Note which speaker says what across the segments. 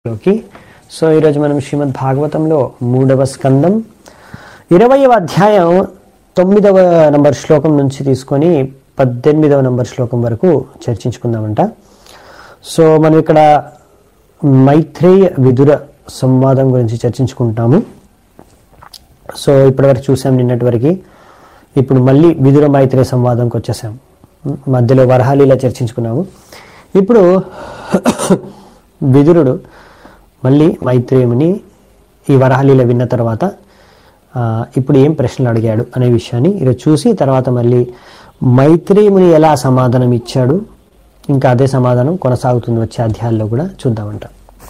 Speaker 1: లోకి సో ఈరోజు మనం శ్రీమద్ భాగవతంలో మూడవ స్కందం ఇరవయవ అధ్యాయం తొమ్మిదవ నంబర్ శ్లోకం నుంచి తీసుకొని పద్దెనిమిదవ నంబర్ శ్లోకం వరకు చర్చించుకుందామంట సో మనం ఇక్కడ మైత్రేయ విదుర సంవాదం గురించి చర్చించుకుంటాము సో ఇప్పటివరకు చూసాం నిన్నటి వరకు ఇప్పుడు మళ్ళీ విదుర మైత్రేయ సంవాదంకి వచ్చేసాం మధ్యలో వరహాలీలా చర్చించుకున్నాము ఇప్పుడు విదురుడు మళ్ళీ మైత్రేయుని ఈ వరహాలీల విన్న తర్వాత ఆ, ఇప్పుడు ఏం ప్రశ్నలు అడిగాడు అనే విషయాన్ని ఈరోజు చూసి తర్వాత మళ్ళీ మైత్రేయుని ఎలా సమాధానం ఇచ్చాడు ఇంకా అదే సమాధానం కొనసాగుతుంది వచ్చే అధ్యాయాల్లో కూడా చూద్దామంట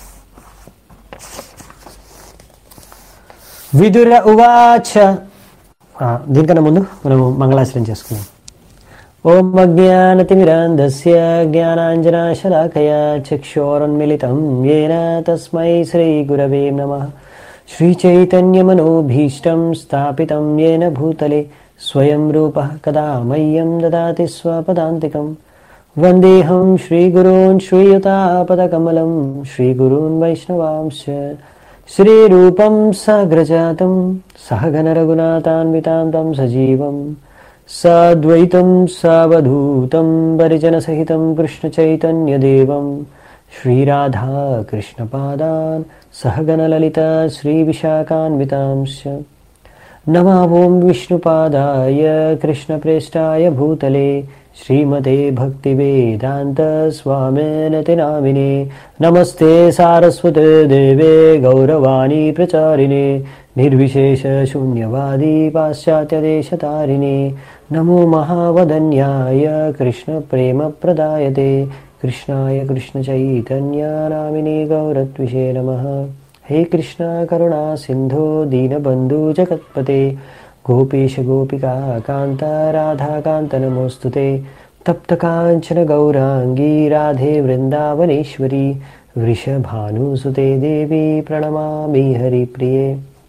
Speaker 1: విదుర ఉవాచ ఆ, దీనికన్నా ముందు మనము మంగళాశ్రయం చేసుకున్నాం ఓం అజ్ఞానతిమిరాంధస్య జ్ఞానాంజనాశలాకయా చక్షోరన్మిళితం येन తస్మై శ్రీగురవే నమః श्रीचैतन्यमनोभीष्टं स्थापितं येन भूतले स्वयं रूपः कदा मह्यं ददाति स्वपदान्तिकं वन्देऽहं श्रीगुरून् श्रीयुतापदकमलं श्रीगुरून् वैष्णवांश्च श्रीरूपं साग्रजातं सहगनरघुनाथान्वितां तं सजीवम् साद्वैतं सावधूतं परिजनसहितं कृष्णचैतन्यदेवं श्रीराधा कृष्णपादान् सहगणललिता श्रीविशाखान्वितांश्च नमावों विष्णुपादाय कृष्णप्रेष्ठाय भूतले श्रीमते भक्तिवेदान्तस्वामिनति नामिने नमस्ते सारस्वते देवे गौरवाणी प्रचारिणे निर्विशेषशून्यवादी पाश्चात्यदेशतारिणे नमो महावदन्याय कृष्णप्रेमप्रदायते कृष्णाय कृष्णचैतन्यानामिने गौरत्विषे नमः हे कृष्णा करुणा सिन्धो दीनबन्धु जगत्पते गोपीश गोपिका कान्त राधाकान्त नमोऽस्तु ते तप्तकाञ्चन गौराङ्गी राधे वृन्दावनेश्वरी वृषभानुसुते देवी प्रणमामि हरिप्रिये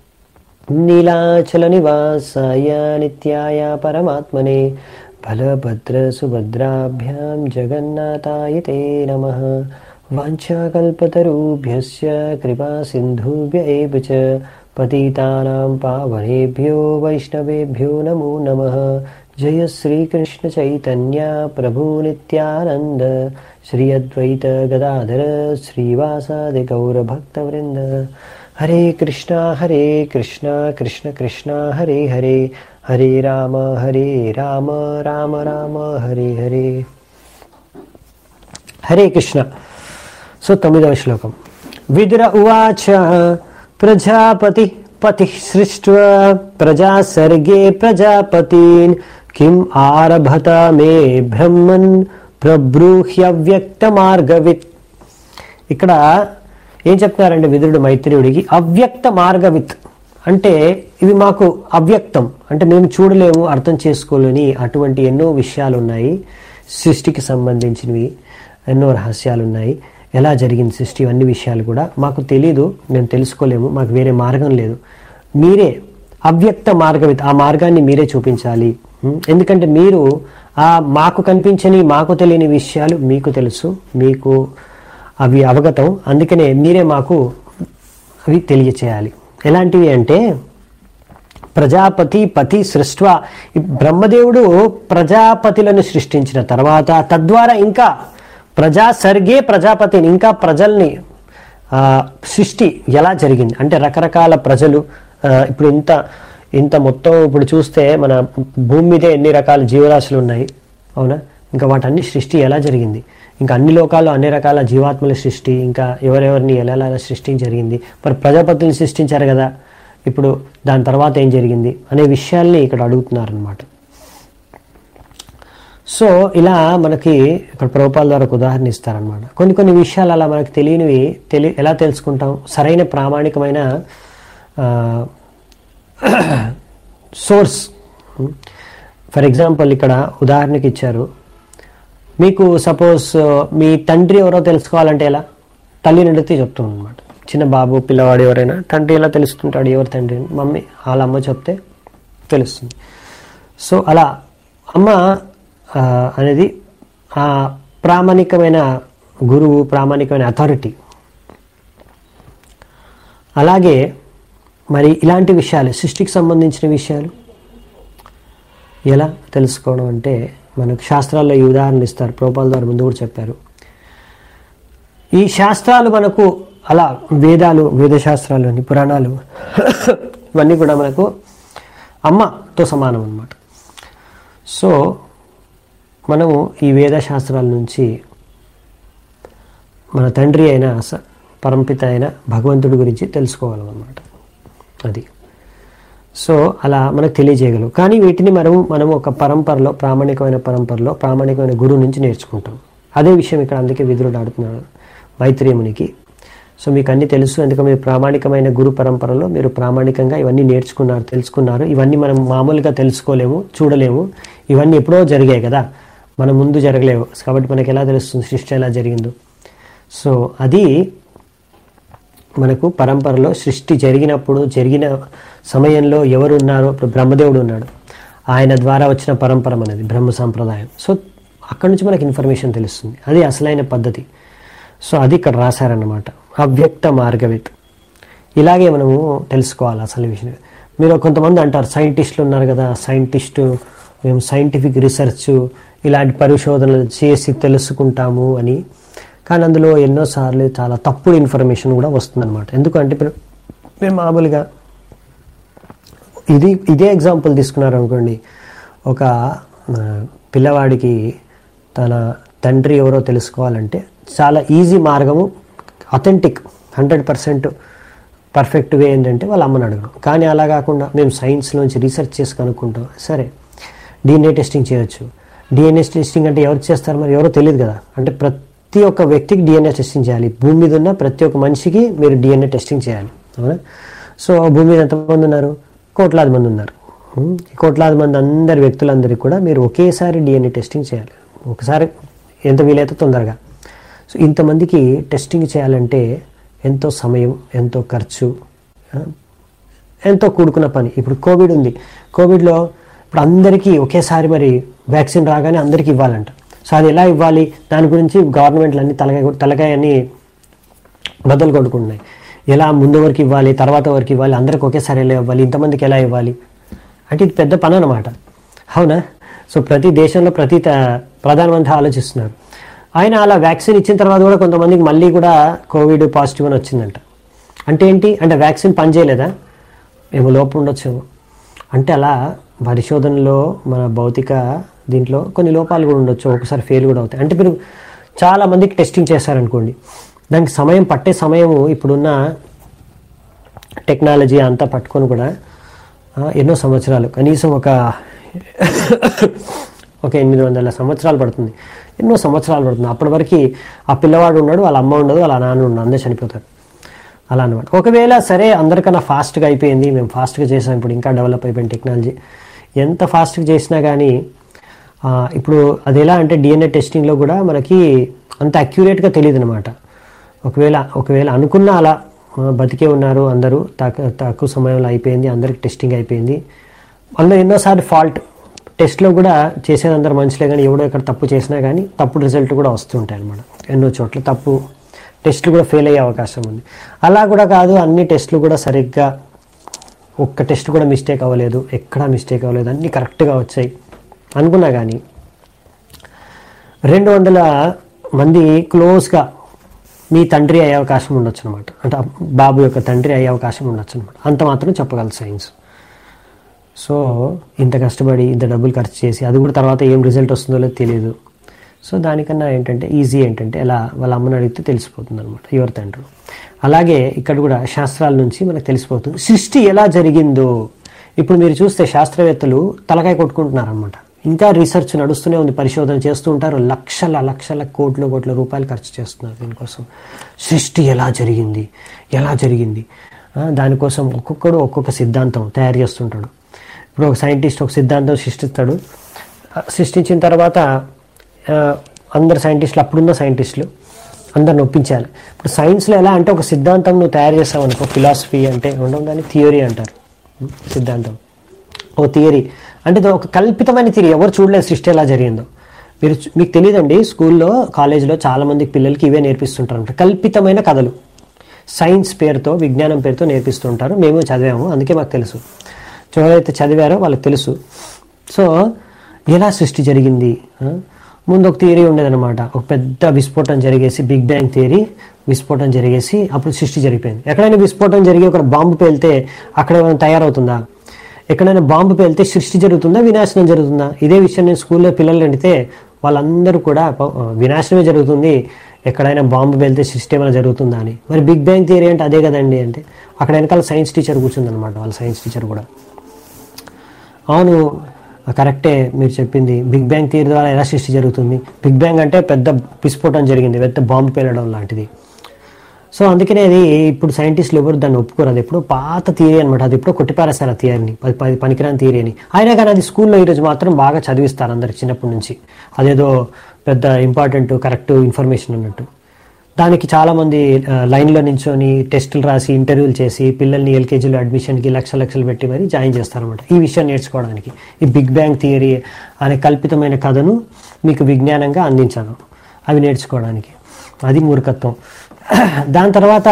Speaker 1: नीलाचलनिवासाय नित्याय परमात्मने बलभद्रसुभद्राभ्यां जगन्नाथाय ते नमः वाञ्छाकल्पतरुभ्यश्च कृपासिन्धुभ्य एव च पतितानां पावनेभ्यो वैष्णवेभ्यो नमो नमः जय श्रीकृष्णचैतन्य प्रभुनित्यानन्द श्री अद्वैत गदाधर श्रीवासादिगौरभक्तवृन्द हरे कृष्णा हरे कृष्णा कृष्ण कृष्णा हरे हरे हरे राम हरे राम राम राम हरे हरे హరే కృష్ణ సో తొమ్మిదవ శ్లోకం విదుర ఉవాచ ప్రజాపతి పతి సృష్ట్వ ప్రజా సర్గే ప్రజాపతీన్ కిం ఆరభత మే బ్రహ్మన్ ప్రబ్రూహ్యవ్యక్త మార్గవిత్ ఇక్కడ ఏం చెప్తున్నారంటే విదురుడు మైత్రేయుడికి అవ్యక్త మార్గవిత్ అంటే ఇవి మాకు అవ్యక్తం అంటే మేము చూడలేము అర్థం చేసుకోలేని అటువంటి ఎన్నో విషయాలు ఉన్నాయి సృష్టికి సంబంధించినవి ఎన్నో రహస్యాలు ఉన్నాయి ఎలా జరిగింది సృష్టి అన్ని విషయాలు కూడా మాకు తెలీదు మేము తెలుసుకోలేము మాకు వేరే మార్గం లేదు మీరే అవ్యక్త మార్గవిత్ ఆ మార్గాన్ని మీరే చూపించాలి ఉం? ఎందుకంటే మీరు ఆ మాకు కనిపించని మాకు తెలియని విషయాలు మీకు తెలుసు మీకు అవి అవగతం అందుకనే మీరే మాకు అవి తెలియచేయాలి ఎలాంటివి అంటే ప్రజాపతి పతి సృష్ట ఈ బ్రహ్మదేవుడు ప్రజాపతులను సృష్టించిన తర్వాత తద్వారా ఇంకా ప్రజా సర్గే ప్రజాపతిని ఇంకా ప్రజల్ని ఆ, సృష్టి ఎలా జరిగింది అంటే రకరకాల ప్రజలు ఆ, ఇప్పుడు ఇంత ఇంత మొత్తం ఇప్పుడు చూస్తే మన భూమి మీదే ఎన్ని రకాల జీవరాశులు ఉన్నాయి అవునా ఇంకా వాటన్ని సృష్టి ఎలా జరిగింది ఇంకా అన్ని లోకాల్లో అన్ని రకాల జీవాత్మల సృష్టి ఇంకా ఎవరెవరిని ఎలా ఎలా సృష్టి జరిగింది మరి ప్రజాపతుల్ని సృష్టించారు కదా ఇప్పుడు దాని తర్వాత ఏం జరిగింది అనే విషయాల్ని ఇక్కడ అడుగుతున్నారనమాట సో ఇలా మనకి ఇక్కడ ప్రభుపాల ద్వారా ఒక ఉదాహరణ ఇస్తారనమాట కొన్ని కొన్ని విషయాలు అలా మనకు తెలియనివి తెలి ఎలా తెలుసుకుంటాం సరైన ప్రామాణికమైన సోర్స్ ఫర్ ఎగ్జాంపుల్ ఇక్కడ ఉదాహరణకి ఇచ్చారు మీకు సపోజ్ మీ తండ్రి ఎవరో తెలుసుకోవాలంటే ఎలా తల్లిని అడిగితే చెప్తాం అనమాట చిన్న బాబు పిల్లవాడు ఎవరైనా తండ్రి ఎలా తెలుస్తుంటాడు ఎవరి తండ్రి అని? మమ్మీ వాళ్ళ అమ్మ చెప్తే తెలుస్తుంది సో అలా అమ్మ ఆ, అనేది ఆ ప్రామాణికమైన గురువు ప్రామాణికమైన అథారిటీ అలాగే మరి ఇలాంటి విషయాలు సృష్టికి సంబంధించిన విషయాలు ఎలా తెలుసుకోవడం అంటే మనకు శాస్త్రాల్లో ఈ ఉదాహరణలు ఇస్తారు ప్రోపాల్ ద్వారా ముందు కూడా చెప్పారు ఈ శాస్త్రాలు మనకు అలా వేదాలు వేదశాస్త్రాలు అని పురాణాలు ఇవన్నీ కూడా మనకు అమ్మతో సమానం అన్నమాట సో మనము ఈ వేదశాస్త్రాల నుంచి మన తండ్రి అయిన స- పరంపిత అయిన భగవంతుడి గురించి తెలుసుకోగలం అన్నమాట అది సో అలా మనకు తెలియజేయగలవు కానీ వీటిని మనము మనం ఒక పరంపరలో ప్రామాణికమైన పరంపరలో ప్రామాణికమైన గురువు నుంచి నేర్చుకుంటాం అదే విషయం ఇక్కడ అందుకే విదురుడు ఆడుతున్నాడు మైత్రేయునికి సో మీకు అన్నీ తెలుసు ఎందుకంటే మీరు ప్రామాణికమైన గురు పరంపరలో మీరు ప్రామాణికంగా ఇవన్నీ నేర్చుకున్నారు తెలుసుకున్నారు ఇవన్నీ మనం మామూలుగా తెలుసుకోలేము చూడలేము ఇవన్నీ ఎప్పుడో జరిగాయి కదా మన ముందు జరగలేవు కాబట్టి మనకి ఎలా తెలుస్తుంది సృష్టి ఎలా జరిగిందో సో అది మనకు పరంపరలో సృష్టి జరిగినప్పుడు జరిగిన సమయంలో ఎవరు ఉన్నారో ఇప్పుడు బ్రహ్మదేవుడు ఉన్నాడు ఆయన ద్వారా వచ్చిన పరంపర అనేది బ్రహ్మ సాంప్రదాయం సో అక్కడి నుంచి మనకి ఇన్ఫర్మేషన్ తెలుస్తుంది అది అసలైన పద్ధతి సో అది ఇక్కడ రాశారన్నమాట అవ్యక్త మార్గవిత్ ఇలాగే మనము తెలుసుకోవాలి అసలు విషయం మీరు కొంతమంది అంటారు సైంటిస్టులు ఉన్నారు కదా సైంటిస్టు మేము సైంటిఫిక్ రీసెర్చ్ ఇలాంటి పరిశోధనలు చేసి తెలుసుకుంటాము అని కానీ అందులో ఎన్నోసార్లు చాలా తప్పుడు ఇన్ఫర్మేషన్ కూడా వస్తుందన్నమాట ఎందుకంటే ఇప్పుడు మీరు మామూలుగా ఇది ఇదే ఎగ్జాంపుల్ తీసుకున్నారు అనుకోండి ఒక ఆ, పిల్లవాడికి తన తండ్రి ఎవరో తెలుసుకోవాలంటే చాలా ఈజీ మార్గము authentic hundred percent perfect way ఏంటంటే వాళ్ళ అమ్మని అడగడం కానీ అలా కాకుండా మేము సైన్స్లోంచి రీసెర్చ్ చేసి కనుక్కుంటాం సరే డిఎన్ఏ టెస్టింగ్ చేయొచ్చు డిఎన్ఏ టెస్టింగ్ అంటే ఎవరు చేస్తారు మరి ఎవరో తెలియదు కదా అంటే ప్రతి ఒక్క వ్యక్తికి డిఎన్ఏ టెస్టింగ్ చేయాలి భూమి మీద ఉన్న ప్రతి ఒక్క మనిషికి మీరు డిఎన్ఏ టెస్టింగ్ చేయాలి అవునా సో భూమి మీద ఎంతమంది ఉన్నారు కోట్లాది మంది ఉన్నారు ఉం? ఈ కోట్లాది మంది అందరి వ్యక్తులందరికీ కూడా మీరు ఒకేసారి డిఎన్ఏ టెస్టింగ్ చేయాలి ఒకసారి ఎంత వీలైతే తొందరగా సో ఇంతమందికి టెస్టింగ్ చేయాలంటే ఎంతో సమయం ఎంతో ఖర్చు ఆ, ఎంతో కూడుకున్న పని ఇప్పుడు కోవిడ్ ఉంది కోవిడ్లో ఇప్పుడు అందరికీ ఒకేసారి మరి వ్యాక్సిన్ రాగానే అందరికీ ఇవ్వాలంట సో అది ఎలా ఇవ్వాలి దాని గురించి గవర్నమెంట్లు అన్ని తలకాయ తలకాయ అన్ని బద్దలు కొట్టుకుంటున్నాయి ఎలా ముందు వరకు ఇవ్వాలి తర్వాత వరకు ఇవ్వాలి అందరికి ఒకేసారి ఎలా ఇవ్వాలి ఇంతమందికి ఎలా ఇవ్వాలి అంటే ఇది పెద్ద పని అనమాట అవునా సో ప్రతి దేశంలో ప్రతి త- ప్రధానమంత్రి ఆలోచిస్తున్నారు ఆయన అలా వ్యాక్సిన్ ఇచ్చిన తర్వాత కూడా కొంతమందికి మళ్ళీ కూడా కోవిడ్ పాజిటివ్ అని వచ్చిందంట అంటే ఏంటి అంటే వ్యాక్సిన్ పనిచేయలేదా ఏమో లోపం ఉండొచ్చేమో అంటే అలా పరిశోధనలో మన భౌతిక దీంట్లో కొన్ని లోపాలు కూడా ఉండొచ్చు ఒకసారి ఫెయిల్ కూడా అవుతాయి అంటే మీరు చాలా మందికి టెస్టింగ్ చేశారనుకోండి దానికి సమయం పట్టే సమయము ఇప్పుడున్న టెక్నాలజీ అంతా పట్టుకొని కూడా ఆ, ఎన్నో సంవత్సరాలు కనీసం ఒక ఒక ఎనిమిది వందల సంవత్సరాలు పడుతుంది ఎన్నో సంవత్సరాలు పడుతుంది అప్పటి వరకు ఆ పిల్లవాడు ఉన్నాడు వాళ్ళ అమ్మ ఉండదు వాళ్ళ నాన్న ఉండదు అందరూ చనిపోతారు అలా అనమాట ఒకవేళ సరే అందరికన్నా ఫాస్ట్గా అయిపోయింది మేము ఫాస్ట్గా చేసాం ఇప్పుడు ఇంకా డెవలప్ అయిపోయింది టెక్నాలజీ ఎంత ఫాస్ట్గా చేసినా కానీ ఆ, ఇప్పుడు అది ఎలా అంటే డిఎన్ఏ టెస్టింగ్లో కూడా మనకి అంత అక్యురేట్గా తెలియదు అనమాట ఒకవేళ ఒకవేళ అనుకున్న అలా ఆ, బతికే ఉన్నారు అందరూ తక్కువ తక్కువ సమయంలో అయిపోయింది అందరికి టెస్టింగ్ అయిపోయింది అందులో ఎన్నోసార్లు ఫాల్ట్ టెస్ట్లో కూడా చేసేది అందరు మనుషులే కానీ ఎవడో ఇక్కడ తప్పు చేసినా కానీ తప్పుడు రిజల్ట్ కూడా వస్తుంటాయి అనమాట ఎన్నో చోట్ల తప్పు టెస్టులు కూడా ఫెయిల్ అయ్యే అవకాశం ఉంది అలా కూడా కాదు అన్ని టెస్టులు కూడా సరిగ్గా ఒక్క టెస్ట్ కూడా మిస్టేక్ అవ్వలేదు ఎక్కడా మిస్టేక్ అవ్వలేదు అన్నీ కరెక్ట్గా వచ్చాయి అనుకున్నా కానీ రెండు వందల మంది క్లోజ్గా మీ తండ్రి అయ్యే అవకాశం ఉండొచ్చు అనమాట అంటే ఆ బాబు యొక్క తండ్రి అయ్యే అవకాశం ఉండొచ్చు అనమాట అంత మాత్రం చెప్పగలదు సైన్స్ సో ఇంత కష్టపడి ఇంత డబ్బులు ఖర్చు చేసి అది కూడా తర్వాత ఏం రిజల్ట్ వస్తుందో లేదో తెలియదు సో దానికన్నా ఏంటంటే ఈజీ ఏంటంటే ఎలా వాళ్ళ అమ్మని అడిగితే తెలిసిపోతుంది అనమాట ఎవరి తండ్రి అలాగే ఇక్కడ కూడా శాస్త్రాల నుంచి మనకు తెలిసిపోతుంది సృష్టి ఎలా జరిగిందో ఇప్పుడు మీరు చూస్తే శాస్త్రవేత్తలు తలకాయ కొట్టుకుంటున్నారు అనమాట ఇంకా రీసెర్చ్ నడుస్తూనే ఉంది పరిశోధన చేస్తూ ఉంటారు లక్షల లక్షల కోట్ల కోట్ల రూపాయలు ఖర్చు చేస్తున్నారు దీనికోసం సృష్టి ఎలా జరిగింది ఎలా జరిగింది ఆ, దానికోసం ఒక్కొక్కడు ఒక్కొక్క సిద్ధాంతం తయారు చేస్తుంటాడు ఇప్పుడు ఒక సైంటిస్ట్ ఒక సిద్ధాంతం సృష్టిస్తాడు ఆ, సృష్టించిన తర్వాత ఆ, అందరు సైంటిస్టులు అప్పుడున్న సైంటిస్టులు అందరిని ఒప్పించాలి ఇప్పుడు సైన్స్లో ఎలా అంటే ఒక సిద్ధాంతం నువ్వు తయారు చేస్తావు అనుకో ఫిలాసఫీ అంటే ఉండడం దాన్ని థియరీ అంటారు ఉం, సిద్ధాంతం ఓ థియరీ అంటే ఇది ఒక కల్పితమైన థియరీ ఎవరు చూడలేదు సృష్టి ఎలా జరిగిందో మీరు చూ- మీకు తెలియదండి స్కూల్లో కాలేజీలో చాలా మంది పిల్లలకి ఇవే నేర్పిస్తుంటారు కల్పితమైన కథలు సైన్స్ పేరుతో విజ్ఞానం పేరుతో నేర్పిస్తుంటారు మేము చదివాము అందుకే మాకు తెలుసు సో ఎవరైతే చదివారో వాళ్ళకి తెలుసు సో ఎలా సృష్టి జరిగింది ఆ? ముందు ఒక థియరీ ఉండేదన్నమాట ఒక పెద్ద విస్ఫోటం జరిగేసి బిగ్ బ్యాంగ్ థియరీ విస్ఫోటం జరిగేసి అప్పుడు సృష్టి జరిగిపోయింది ఎక్కడైనా విస్ఫోటం జరిగి ఒక బాంబు పేలితే అక్కడ ఏమైనా తయారవుతుందా ఎక్కడైనా బాంబు పేలితే సృష్టి జరుగుతుందా వినాశనం జరుగుతుందా ఇదే విషయం నేను స్కూల్లో పిల్లలు అడిగితే వాళ్ళందరూ కూడా ప- వినాశనమే జరుగుతుంది ఎక్కడైనా బాంబు పేలితే సృష్టి ఏమైనా జరుగుతుందా అని మరి బిగ్ బ్యాంగ్ థియరీ అంటే అదే కదండి అంటే అక్కడ వెనకాల సైన్స్ టీచర్ కూర్చుందనమాట వాళ్ళ సైన్స్ టీచర్ కూడా అవును కరెక్టే మీరు చెప్పింది బిగ్ బ్యాంగ్ థియరీ ద్వారా ఎలా సృష్టి జరుగుతుంది బిగ్ బ్యాంగ్ అంటే పెద్ద విస్ఫోటం జరిగింది పెద్ద బాంబు పేలడం లాంటిది సో అందుకనే అది ఇప్పుడు సైంటిస్టులు ఎవరు దాన్ని ఒప్పుకోరు అది ఎప్పుడో పాత థియరీ అనమాట అది ఎప్పుడో కొట్టిపారేస్తారు ఆ థియరీని పది పది పనికిరాని థియరీ అని అయినా కానీ అది స్కూల్లో ఈరోజు మాత్రం బాగా చదివిస్తారు అందరికి చిన్నప్పటి నుంచి అదేదో పెద్ద ఇంపార్టెంట్ కరెక్ట్ ఇన్ఫర్మేషన్ అన్నట్టు దానికి చాలామంది ఆ, లైన్లో నించొని టెస్టులు రాసి ఇంటర్వ్యూలు చేసి పిల్లల్ని ఎల్కేజీలో అడ్మిషన్కి లక్ష లక్షలు పెట్టి మరి జాయిన్ చేస్తారన్నమాట ఈ విషయం నేర్చుకోవడానికి ఈ బిగ్ బ్యాంగ్ థియరీ అనే కల్పితమైన కథను మీకు విజ్ఞానంగా అందించాను అవి నేర్చుకోవడానికి అది మూర్ఖత్వం దాని తర్వాత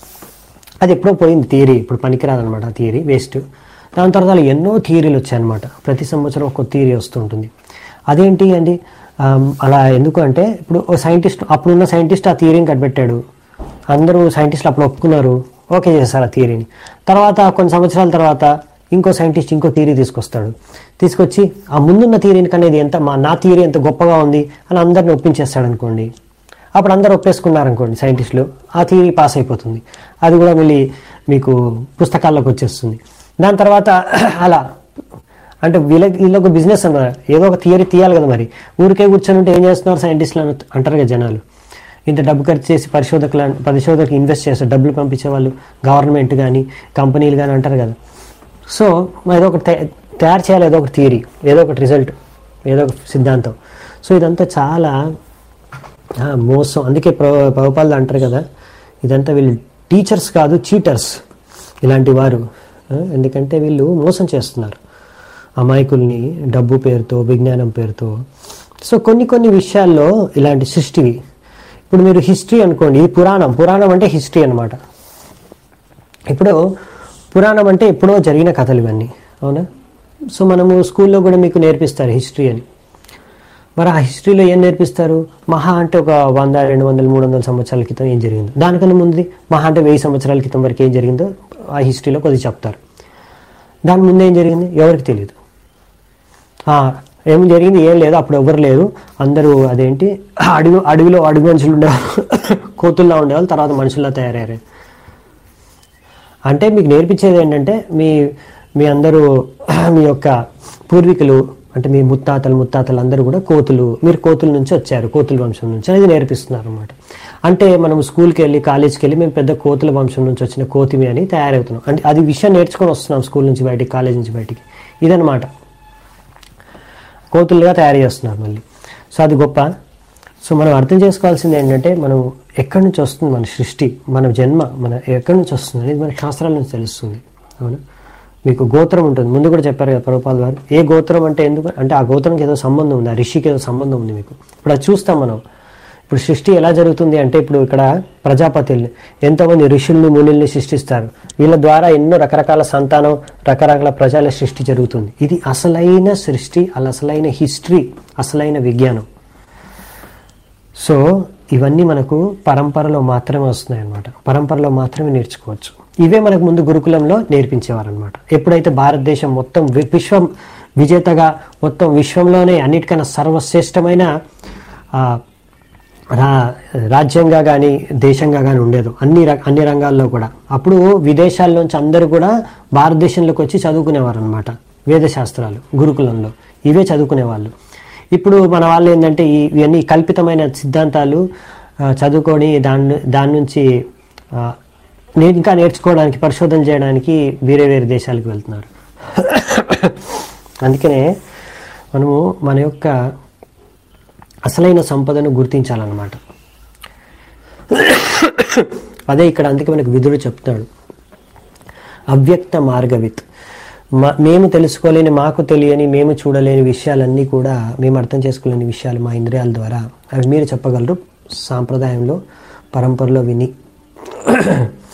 Speaker 1: అది ఎప్పుడో పోయింది థియరీ ఇప్పుడు పనికిరాదనమాట ఆ థియరీ వేస్ట్ దాని తర్వాత అలా ఎన్నో థియరీలు వచ్చాయన్నమాట ప్రతి సంవత్సరం ఒక థియరీ వస్తుంటుంది అదేంటి అండి ఆమ్, అలా ఎందుకు అంటే ఇప్పుడు ఓ సైంటిస్ట్ అప్పుడున్న సైంటిస్ట్ ఆ థియరీని కనిపెట్టాడు అందరూ సైంటిస్టులు అప్పుడు ఒప్పుకున్నారు ఓకే చేస్తారు ఆ థియరీని తర్వాత కొన్ని సంవత్సరాల తర్వాత ఇంకో సైంటిస్ట్ ఇంకో థియరీ తీసుకొస్తాడు తీసుకొచ్చి ఆ ముందున్న థియరీని కనేది ఎంత మా నా థియరీ ఎంత గొప్పగా ఉంది అని అందరిని ఒప్పించేస్తాడు అనుకోండి అప్పుడు అందరూ ఒప్పేసుకున్నారు అనుకోండి సైంటిస్టులు ఆ థియరీ పాస్ అయిపోతుంది అది కూడా మళ్ళీ మీకు పుస్తకాల్లోకి వచ్చేస్తుంది దాని తర్వాత అలా అంటే వీళ్ళకి వీళ్ళొక బిజినెస్ అన్నమాట ఏదో ఒక థియరీ తీయాలి కదా మరి ఊరికే కూర్చొని ఉంటే ఏం చేస్తున్నారు సైంటిస్టులు అని అంటారు కదా జనాలు ఇంత డబ్బు ఖర్చు చేసి పరిశోధకులు పరిశోధకులు ఇన్వెస్ట్ చేస్తారు డబ్బులు పంపించే వాళ్ళు గవర్నమెంట్ కానీ కంపెనీలు కానీ అంటారు కదా సో ఏదో ఒకటి తయ- తయారు చేయాలి ఏదో ఒక థియరీ ఏదో ఒకటి రిజల్ట్ ఏదో ఒక సిద్ధాంతం సో ఇదంతా చాలా ఆ, మోసం అందుకే ప్ర- ప్రభుపాలు అంటారు కదా ఇదంతా వీళ్ళు టీచర్స్ కాదు చీటర్స్ ఇలాంటి వారు ఆ, ఎందుకంటే వీళ్ళు మోసం చేస్తున్నారు అమాయకుల్ని డబ్బు పేరుతో విజ్ఞానం పేరుతో సో కొన్ని కొన్ని విషయాల్లో ఇలాంటి సృష్టివి ఇప్పుడు మీరు హిస్టరీ అనుకోండి ఇది పురాణం పురాణం అంటే హిస్టరీ అన్నమాట ఇప్పుడు పురాణం అంటే ఎప్పుడో జరిగిన కథలు ఇవన్నీ అవునా సో మనము స్కూల్లో కూడా మీకు నేర్పిస్తారు హిస్టరీ అని మరి ఆ హిస్టరీలో ఏం నేర్పిస్తారు మహా అంటే ఒక వంద రెండు వందల మూడు వందల సంవత్సరాల క్రితం ఏం జరిగిందో దానికన్నా ముందు మహా అంటే వెయ్యి సంవత్సరాల క్రితం వరకు ఏం జరిగిందో ఆ హిస్టరీలో కొద్దిగా చెప్తారు దాని ముందు ఏం జరిగింది ఎవరికి తెలియదు ఆ, ఏం జరిగింది ఏం లేదు అప్పుడు ఎవరు లేరు అందరూ అదేంటి అడవి అడవిలో అడవి మనుషులు ఉండేవాళ్ళు కోతుల్లా ఉండేవాళ్ళు తర్వాత మనుషుల్లా తయారయ్యారు అంటే మీకు నేర్పించేది ఏంటంటే మీ మీ అందరూ మీ యొక్క పూర్వీకులు అంటే మీ ముత్తాతలు ముత్తాతలు అందరూ కూడా కోతులు మీరు కోతుల నుంచి వచ్చారు కోతుల వంశం నుంచి అనేది నేర్పిస్తున్నారు అనమాట అంటే మనం స్కూల్కి వెళ్ళి కాలేజ్కి వెళ్ళి మేము పెద్ద కోతుల వంశం నుంచి వచ్చిన కోతిమి అని తయారవుతున్నాం అంటే అది విషయం నేర్చుకొని వస్తున్నాం స్కూల్ నుంచి బయటికి కాలేజ్ నుంచి బయటికి ఇదనమాట కోతులుగా తయారు చేస్తున్నారు మళ్ళీ సో అది గొప్ప సో మనం అర్థం చేసుకోవాల్సింది ఏంటంటే మనం ఎక్కడి నుంచి వస్తుంది మన సృష్టి మన జన్మ మన ఎక్కడి నుంచి వస్తుంది అనేది మన శాస్త్రాల నుంచి తెలుస్తుంది అవునా మీకు గోత్రం ఉంటుంది ముందు కూడా చెప్పారు కదా ప్రభుపాల్ వారు ఏ గోత్రం అంటే ఎందుకు అంటే ఆ గోత్రంకి ఏదో సంబంధం ఉంది ఆ ఋషికి ఏదో సంబంధం ఉంది మీకు ఇప్పుడు అది చూస్తాం మనం ఇప్పుడు సృష్టి ఎలా జరుగుతుంది అంటే ఇప్పుడు ఇక్కడ ప్రజాపతిల్ని ఎంతోమంది ఋషుల్ని మునుల్ని సృష్టిస్తారు వీళ్ళ ద్వారా ఎన్నో రకరకాల సంతానం రకరకాల ప్రజల సృష్టి జరుగుతుంది ఇది అసలైన సృష్టి అలా అసలైన హిస్టరీ అసలైన విజ్ఞానం సో ఇవన్నీ మనకు పరంపరలో మాత్రమే వస్తున్నాయి అన్నమాట పరంపరలో మాత్రమే నేర్చుకోవచ్చు ఇవే మనకు ముందు గురుకులంలో నేర్పించేవారు అనమాట ఎప్పుడైతే భారతదేశం మొత్తం వి- విశ్వం విజేతగా మొత్తం విశ్వంలోనే అన్నిటికన్నా సర్వశ్రేష్టమైన ఆ, రా రాజ్యంగా కానీ దేశంగా కానీ ఉండేది అన్ని ర- అన్ని రంగాల్లో కూడా అప్పుడు విదేశాల్లోంచి అందరూ కూడా భారతదేశంలోకి వచ్చి చదువుకునేవారు అనమాట వేదశాస్త్రాలు గురుకులంలో ఇవే చదువుకునేవాళ్ళు ఇప్పుడు మన వాళ్ళు ఏంటంటే ఈ ఇవన్నీ కల్పితమైన సిద్ధాంతాలు ఆ, చదువుకొని దాని దాని నుంచి ఆ, నే- ఇంకా నేర్చుకోవడానికి పరిశోధన చేయడానికి వేరే వేరే దేశాలకు వెళ్తున్నారు అందుకనే మనము మన యొక్క అసలైన సంపదను గుర్తించాలన్నమాట అదే ఇక్కడ అందుకే మనకు విధుడు చెప్తాడు అవ్యక్త మార్గవిత్ మా మేము తెలుసుకోలేని మాకు తెలియని మేము చూడలేని విషయాలన్నీ కూడా మేము అర్థం చేసుకోలేని విషయాలు మా ఇంద్రియాల ద్వారా అవి మీరు చెప్పగలరు సాంప్రదాయంలో పరంపరలో విని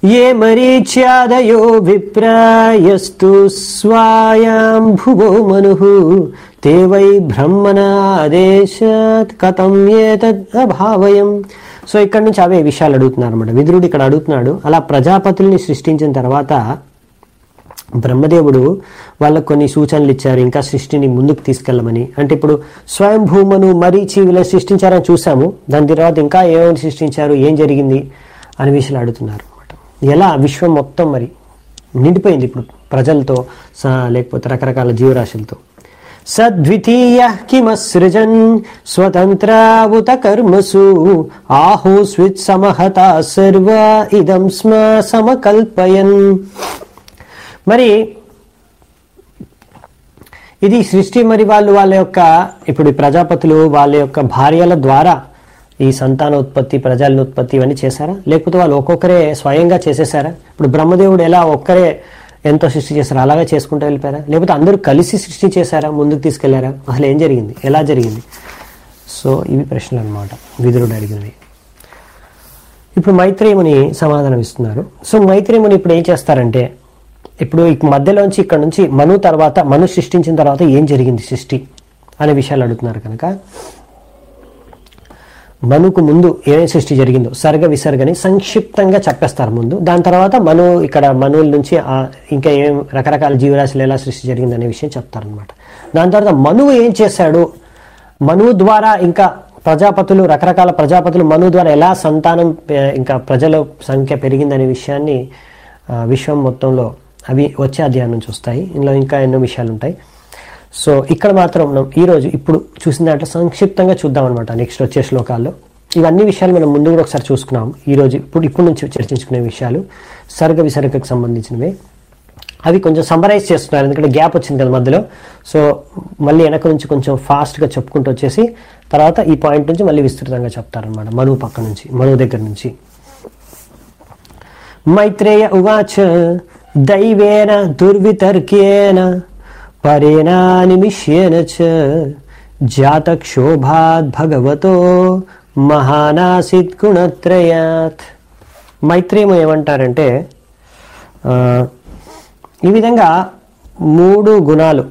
Speaker 1: ఏ మరీచ్యాదయో విప్రాయస్తు స్వాయాం భువో మను తే వై బ్రహ్మణాదేశాత్ కథం ఏతద్ అభావయం సో ఇక్కడ నుంచి అవే విషయాలు అడుగుతున్నారు అనమాట విదురుడు ఇక్కడ అడుగుతున్నాడు అలా ప్రజాపతుల్ని సృష్టించిన తర్వాత బ్రహ్మదేవుడు వాళ్ళకు కొన్ని సూచనలు ఇచ్చారు ఇంకా సృష్టిని ముందుకు తీసుకెళ్ళమని అంటే ఇప్పుడు స్వయం భూమను మరీచి వీళ్ళని సృష్టించారని చూసాము దాని తర్వాత ఇంకా ఏమేమి సృష్టించారు ఏం జరిగింది అనే విషయాలు అడుగుతున్నారు అనమాట ఎలా విశ్వం మొత్తం మరి నిండిపోయింది ఇప్పుడు ప్రజలతో స- లేకపోతే రకరకాల జీవరాశులతో సద్వితీయ కిమసృజన్ స్వతంత్రావుత కర్మసు ఆహో స్విత్ సమహత సర్వ ఇదం స్మ సమకల్పయన్ మరి ఇది సృష్టి మరి వాళ్ళు వాళ్ళ యొక్క ఇప్పుడు ఈ ప్రజాపతులు వాళ్ళ యొక్క భార్యల ద్వారా ఈ సంతానోత్పత్తి ప్రజలనుత్పత్తి ఇవన్నీ చేశారా లేకపోతే వాళ్ళు ఒక్కొక్కరే స్వయంగా చేసేసారా ఇప్పుడు బ్రహ్మదేవుడు ఎలా ఒక్కరే ఎంతో సృష్టి చేశారు అలాగే చేసుకుంటూ వెళ్ళిపోయారా లేకపోతే అందరూ కలిసి సృష్టి చేశారా ముందుకు తీసుకెళ్లారా అసలు ఏం జరిగింది ఎలా జరిగింది సో ఇవి ప్రశ్నలు అన్నమాట విదురుడు అడిగినవి ఇప్పుడు మైత్రేయుని సమాధానం ఇస్తున్నారు సో మైత్రేయుని ఇప్పుడు ఏం చేస్తారంటే ఇప్పుడు ఈ మధ్యలోంచి ఇక్కడ నుంచి మను తర్వాత మను సృష్టించిన తర్వాత ఏం జరిగింది సృష్టి అనే విషయాలు అడుగుతున్నారు కనుక మనుకు ముందు ఏ సృష్టి జరిగిందో సర్గ విసర్గని సంక్షిప్తంగా చెప్పేస్తారు ముందు దాని తర్వాత మను ఇక్కడ మనువుల నుంచి ఆ ఇంకా ఏం రకరకాల జీవరాశులు ఎలా సృష్టి జరిగింది అనే విషయం చెప్తారనమాట దాని తర్వాత మనువు ఏం చేశాడు మనువు ద్వారా ఇంకా ప్రజాపతులు రకరకాల ప్రజాపతులు మనువు ద్వారా ఎలా సంతానం పె- ఇంకా ప్రజల సంఖ్య పెరిగిందనే విషయాన్ని ఆ, విశ్వం మొత్తంలో అవి వచ్చే అధ్యాయం నుంచి వస్తాయి ఇందులో ఇంకా ఎన్నో విషయాలు ఉంటాయి సో ఇక్కడ మాత్రం మనం ఈ రోజు ఇప్పుడు చూసిన దాంట్లో సంక్షిప్తంగా చూద్దాం అనమాట నెక్స్ట్ వచ్చే శ్లోకాల్లో ఇవన్నీ విషయాలు మనం ముందు కూడా ఒకసారి చూసుకున్నాం ఈ రోజు ఇప్పుడు ఇప్పుడు నుంచి చర్చించుకునే విషయాలు సర్గ విసర్గకు సంబంధించినవి అవి కొంచెం సమరైజ్ చేస్తున్నారు ఎందుకంటే గ్యాప్ వచ్చింది కదా మధ్యలో సో మళ్ళీ వెనక నుంచి కొంచెం ఫాస్ట్గా చెప్పుకుంటూ వచ్చేసి తర్వాత ఈ పాయింట్ నుంచి మళ్ళీ విస్తృతంగా చెప్తారనమాట మనువు పక్క నుంచి మనువు దగ్గర నుంచి మైత్రేయ ఉవాచ దైవేన దుర్వితర్కేన పరేణా నిమిష్యేన చ జాతక్షోభాద్ భగవతో మహానాసిత్ గుణత్రయాత్ మైత్రేయము ఏమంటారంటే ఆ, ఈ విధంగా మూడు గుణాలు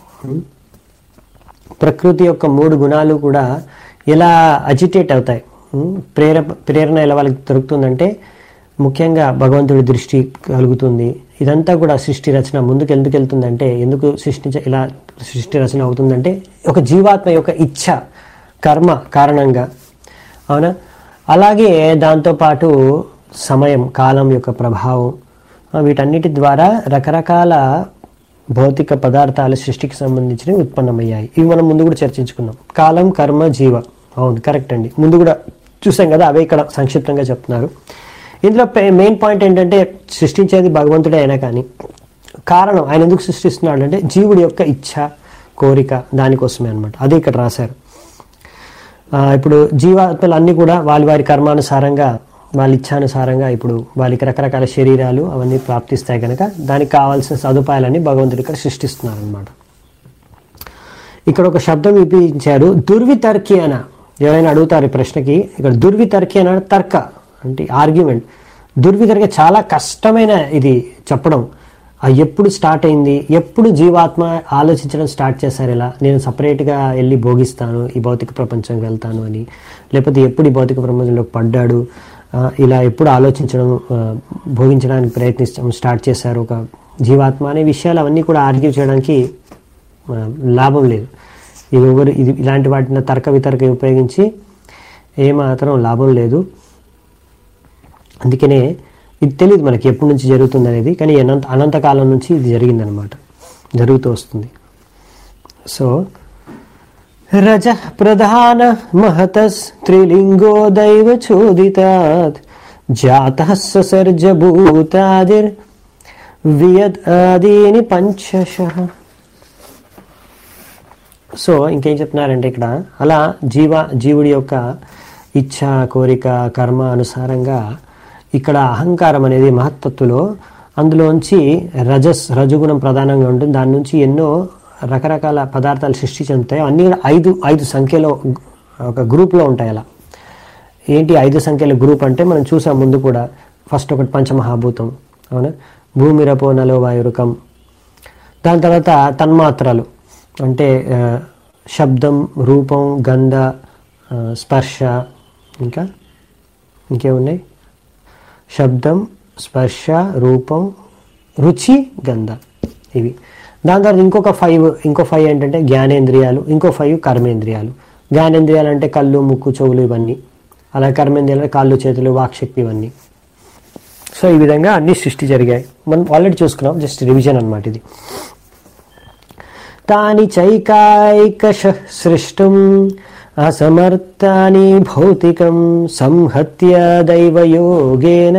Speaker 1: ప్రకృతి యొక్క మూడు గుణాలు కూడా ఎలా అజిటేట్ అవుతాయి ఉమ్, ప్రేర ప్రేరణ ఎలా వాళ్ళకి దొరుకుతుందంటే ముఖ్యంగా భగవంతుడి దృష్టి కలుగుతుంది ఇదంతా కూడా సృష్టి రచన ముందుకు ఎందుకు వెళ్తుందంటే ఎందుకు సృష్టించ ఇలా సృష్టి రచన అవుతుందంటే ఒక జీవాత్మ యొక్క ఇచ్ఛ కర్మ కారణంగా అవునా అలాగే దాంతోపాటు సమయం కాలం యొక్క ప్రభావం ఆ, వీటన్నిటి ద్వారా రకరకాల భౌతిక పదార్థాల సృష్టికి సంబంధించినవి ఉత్పన్నమయ్యాయి ఇవి మనం ముందు కూడా చర్చించుకున్నాం కాలం కర్మ జీవ అవును కరెక్ట్ అండి ముందు కూడా చూసాం కదా అవే ఇక్కడ సంక్షిప్తంగా చెప్తున్నారు ఇందులో మెయిన్ పాయింట్ ఏంటంటే సృష్టించేది భగవంతుడే అయినా కానీ కారణం ఆయన ఎందుకు సృష్టిస్తున్నాడు అంటే జీవుడి యొక్క ఇచ్ఛ కోరిక దానికోసమే అనమాట అదే ఇక్కడ రాశారు ఆ, ఇప్పుడు జీవాత్మలు అన్నీ కూడా వారి వారి కర్మానుసారంగా వాళ్ళ ఇచ్ఛానుసారంగా ఇప్పుడు వాళ్ళకి రకరకాల శరీరాలు అవన్నీ ప్రాప్తిస్తాయి కనుక దానికి కావాల్సిన సదుపాయాలన్నీ భగవంతుడు ఇక్కడ సృష్టిస్తున్నారు అనమాట ఇక్కడ ఒక శబ్దం వినిపించారు దుర్వితర్కి అన ఎవరైనా అడుగుతారు ఈ ప్రశ్నకి ఇక్కడ దుర్వితర్కి అన తర్క అంటే ఆర్గ్యుమెంట్ దుర్వితర్క చాలా కష్టమైన ఇది చెప్పడం ఆ ఎప్పుడు స్టార్ట్ అయింది ఎప్పుడు జీవాత్మ ఆలోచించడం స్టార్ట్ చేశారు ఇలా నేను సపరేట్గా వెళ్ళి భోగిస్తాను ఈ భౌతిక ప్రపంచంకి వెళ్తాను అని లేకపోతే ఎప్పుడు ఈ భౌతిక ప్రపంచంలోకి పడ్డాడు ఆ, ఇలా ఎప్పుడు ఆలోచించడం ఆ, భోగించడానికి ప్రయత్నించడం స్టార్ట్ చేశారు ఒక జీవాత్మ అనే విషయాలు అవన్నీ కూడా ఆర్గ్యూ చేయడానికి ఆ, లాభం లేదు ఇవి ఎవరు ఇది ఇలాంటి వాటిని తర్క వితర్క ఉపయోగించి ఏమాత్రం లాభం లేదు అందుకనే ఇది తెలియదు మనకి ఎప్పటి నుంచి జరుగుతుంది అనేది కానీ అనంత అనంతకాలం నుంచి ఇది జరిగిందనమాట జరుగుతూ వస్తుంది సో రజ ప్రధాన మహత స్త్రీలింగో దైవ చోదితాత్ జాత ససర్జ భూతాదిర్ వియద్ ఆదీని పంచశ సో ఇంకేం చెప్తున్నారంటే ఇక్కడ అలా జీవ జీవుడి యొక్క ఇచ్ఛ కోరిక కర్మ అనుసారంగా ఇక్కడ అహంకారం అనేది మహత్తత్తులో అందులోంచి రజస్ రజుగుణం ప్రధానంగా ఉంటుంది దాని నుంచి ఎన్నో రకరకాల పదార్థాలు సృష్టి చెందుతాయి అన్నీ కూడా ఐదు ఐదు సంఖ్యలో ఒక గ్రూప్లో ఉంటాయి అలా ఏంటి ఐదు సంఖ్యల గ్రూప్ అంటే మనం చూసాం ముందు కూడా ఫస్ట్ ఒకటి పంచమహాభూతం అవునా భూమి రపో నలో వాయురుకం దాని తర్వాత తన్మాత్రలు అంటే ఆ, శబ్దం రూపం గంధ ఆ, స్పర్శ ఇంకా ఇంకేమున్నాయి శబ్దం స్పర్శ రూపం రుచి గంధ ఇవి దాని తర్వాత ఇంకొక ఫైవ్ ఇంకో ఫైవ్ ఏంటంటే జ్ఞానేంద్రియాలు ఇంకో ఫైవ్ కర్మేంద్రియాలు జ్ఞానేంద్రియాలు అంటే కళ్ళు ముక్కు చెవులు ఇవన్నీ అలాగే కర్మేంద్రియాలు అంటే కాళ్ళు చేతులు వాక్శక్తి ఇవన్నీ సో ఈ విధంగా అన్ని సృష్టి జరిగాయి మనం ఆల్రెడీ చూసుకున్నాం జస్ట్ రివిజన్ అన్నమాట ఇది తాని చైకాైకష సృష్టుం అసమర్థాని భౌతికం సంహత్య దైవయోగేన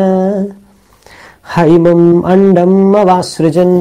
Speaker 1: హైమం అండం అవాసృజన్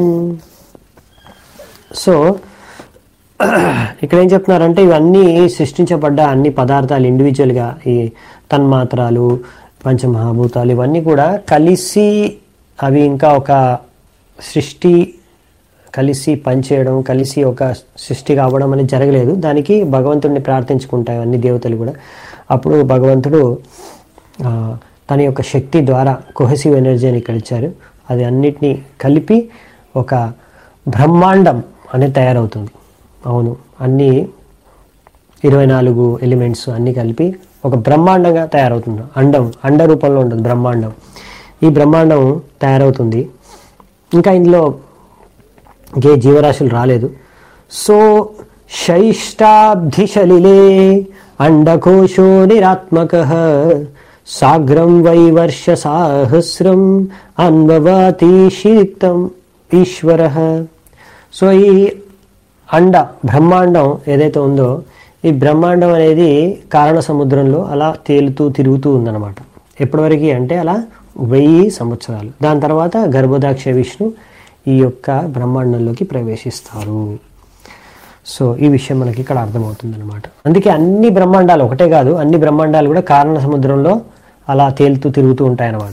Speaker 1: సో ఇక్కడ ఏం చెప్తున్నారంటే ఇవన్నీ సృష్టించబడ్డ అన్ని పదార్థాలు ఇండివిజువల్గా ఈ తన్మాత్రాలు పంచమహాభూతాలు ఇవన్నీ కూడా కలిసి అవి ఇంకా ఒక సృష్టి కలిసి పనిచేయడం కలిసి ఒక సృష్టి కావడం అనేది జరగలేదు దానికి భగవంతుడిని ప్రార్థించుకుంటాయి అన్ని దేవతలు కూడా అప్పుడు భగవంతుడు ఆ, తన యొక్క శక్తి ద్వారా కొహెసివ్ ఎనర్జీ అని ఇక్కడ ఇచ్చారు అది అన్నిటినీ కలిపి ఒక బ్రహ్మాండం అనేది తయారవుతుంది అవును అన్ని ఇరవై నాలుగు ఎలిమెంట్స్ అన్నీ కలిపి ఒక బ్రహ్మాండంగా తయారవుతుంది అండం అండ రూపంలో ఉంటుంది బ్రహ్మాండం ఈ బ్రహ్మాండం తయారవుతుంది ఇంకా ఇందులో ఇంకే జీవరాశులు రాలేదు సో శైష్టాబ్ధిశలిలే అండకోశో నిరాత్మక సాగ్రం వై వర్ష సాహస్రం అన్వవాతి శీక్తం ఈశ్వర సో ఈ అండ బ్రహ్మాండం ఏదైతే ఉందో ఈ బ్రహ్మాండం అనేది కారణ సముద్రంలో అలా తేలుతూ తిరుగుతూ ఉందన్నమాట ఎప్పటివరకు అంటే అలా వెయ్యి సంవత్సరాలు దాని తర్వాత గర్భదాక్ష విష్ణు ఈ యొక్క బ్రహ్మాండంలోకి ప్రవేశిస్తారు సో ఈ విషయం మనకి ఇక్కడ అర్థమవుతుంది అనమాట అందుకే అన్ని బ్రహ్మాండాలు ఒకటే కాదు అన్ని బ్రహ్మాండాలు కూడా కారణ సముద్రంలో అలా తేలుతూ తిరుగుతూ ఉంటాయన్నమాట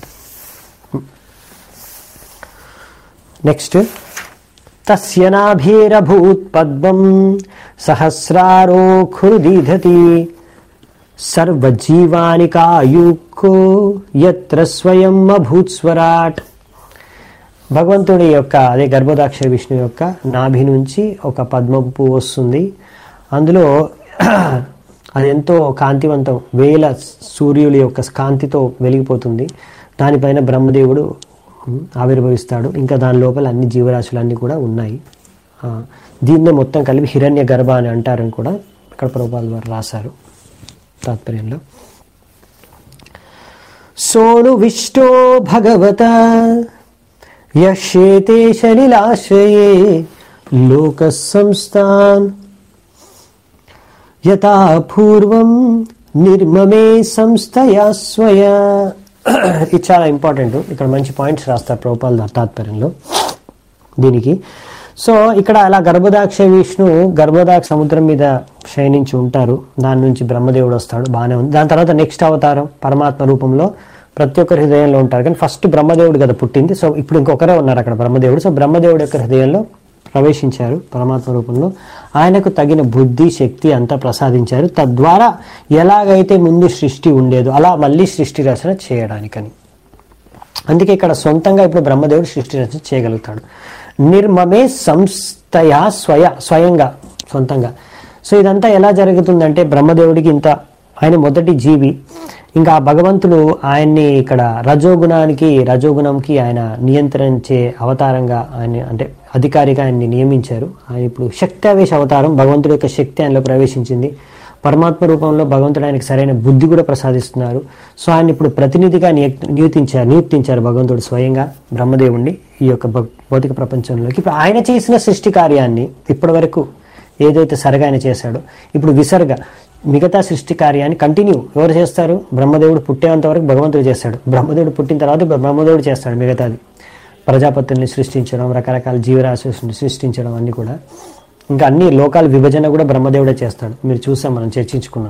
Speaker 1: నెక్స్ట్ తస్య నాభీరభూత్ పద్మం సహస్రారో ఖురుదీధతి సర్వజీవాని కాయుక్కో యత్ర స్వయం అభూత్స్వరాట్ భగవంతుడి యొక్క అదే గర్భదాక్ష విష్ణు యొక్క నాభి నుంచి ఒక పద్మ పువ్వు వస్తుంది అందులో అది ఎంతో కాంతివంతం వేల సూర్యుల యొక్క కాంతితో వెలిగిపోతుంది దానిపైన బ్రహ్మదేవుడు ఉమ్, ఆవిర్భవిస్తాడు ఇంకా దాని లోపల అన్ని జీవరాశులన్నీ కూడా ఉన్నాయి ఆ, దీన్నే మొత్తం కలిపి హిరణ్య గర్భ అని అంటారని కూడా ఇక్కడ ప్రభుపాల్ వారు రాశారు తాత్పర్యంలో సోను విష్ణో భగవత యశేతే శలిలాశ్రయే లోక సంస్థాన్ యథా పూర్వం నిర్మమే సంస్థయా స్వయ ఇది చాలా ఇంపార్టెంట్ ఇక్కడ మంచి పాయింట్స్ రాస్తారు ప్రభుపాల్ తాత్పర్యంలో దీనికి సో ఇక్కడ అలా గర్భదాక్ష విష్ణు గర్భదాక్ష సముద్రం మీద శయనించి ఉంటారు దాని నుంచి బ్రహ్మదేవుడు వస్తాడు బాగానే ఉంది దాని తర్వాత నెక్స్ట్ అవతారం పరమాత్మ రూపంలో ప్రతి ఒక్కరి హృదయంలో ఉంటారు కానీ ఫస్ట్ బ్రహ్మదేవుడు కదా పుట్టింది సో ఇప్పుడు ఇంకొకరే ఉన్నారు అక్కడ బ్రహ్మదేవుడు సో బ్రహ్మదేవుడు యొక్క హృదయంలో ప్రవేశించారు పరమాత్మ రూపంలో ఆయనకు తగిన బుద్ధి శక్తి అంతా ప్రసాదించారు తద్వారా ఎలాగైతే ముందు సృష్టి ఉండేదో అలా మళ్ళీ సృష్టి రచన చేయడానికని అందుకే ఇక్కడ సొంతంగా ఇప్పుడు బ్రహ్మదేవుడు సృష్టి రచన చేయగలుగుతాడు నిర్మమే సంస్థయా స్వయ స్వయంగా సొంతంగా సో ఇదంతా ఎలా జరుగుతుందంటే బ్రహ్మదేవుడికి ఇంత ఆయన మొదటి జీవి ఇంకా ఆ భగవంతుడు ఆయన్ని ఇక్కడ రజోగుణానికి రజోగుణంకి ఆయన నియంత్రించే అవతారంగా ఆయన అంటే అధికారిగా ఆయన్ని నియమించారు ఆయన ఇప్పుడు శక్తావేశ అవతారం భగవంతుడి యొక్క శక్తి ఆయనలో ప్రవేశించింది పరమాత్మ రూపంలో భగవంతుడు ఆయనకి సరైన బుద్ధి కూడా ప్రసాదిస్తున్నారు సో ఆయన ఇప్పుడు ప్రతినిధిగా నియ- నియుక్తించారు నియుక్తించారు భగవంతుడు స్వయంగా బ్రహ్మదేవుణ్ణి ఈ యొక్క భౌ- భౌతిక ప్రపంచంలోకి ఇప్పుడు ఆయన చేసిన సృష్టి కార్యాన్ని ఇప్పటి వరకు ఏదైతే సరగా ఆయన చేశాడో ఇప్పుడు విసర్గ మిగతా సృష్టి కార్యాన్ని కంటిన్యూ ఎవరు చేస్తారు బ్రహ్మదేవుడు పుట్టేంత వరకు భగవంతుడు చేస్తాడు బ్రహ్మదేవుడు పుట్టిన తర్వాత బ్రహ్మదేవుడు చేస్తాడు మిగతాది ప్రజాపతుల్ని సృష్టించడం రకరకాల జీవరాశుల్ని సృష్టించడం అన్ని కూడా ఇంకా అన్ని లోకాల విభజన కూడా బ్రహ్మదేవుడే చేస్తాడు మీరు చూసాం మనం చర్చించుకున్నాం